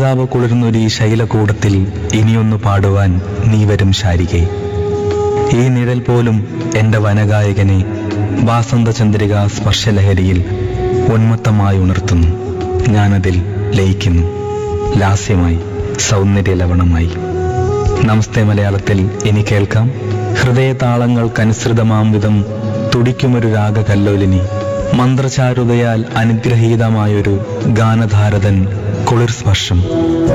സന്ധ്യാതാപ കുളിർന്നൊരു ശൈലകൂടത്തിൽ ഇനിയൊന്നു പാടുവാൻ നീ വരും ശാരികെ ഈ നിഴൽ പോലും എന്റെ വനഗായകനെ വാസന്തചന്ദ്രിക സ്പർശലഹരിയിൽ ഉന്മത്തമായി ഉണർത്തുന്നു ഞാനതിൽ ലയിക്കുന്നു ലാസ്യമായി സൗന്ദര്യ ലവണമായി നമസ്തേ മലയാളത്തിൽ ഇനി കേൾക്കാം ഹൃദയതാളങ്ങൾക്കനുസൃതമാം വിധം തുടിക്കുമൊരു രാഗകല്ലോലിനി മന്ത്രചാരുതയാൽ അനുഗ്രഹീതമായൊരു ഗാനധാരതൻ കുളിർ സ്പർശം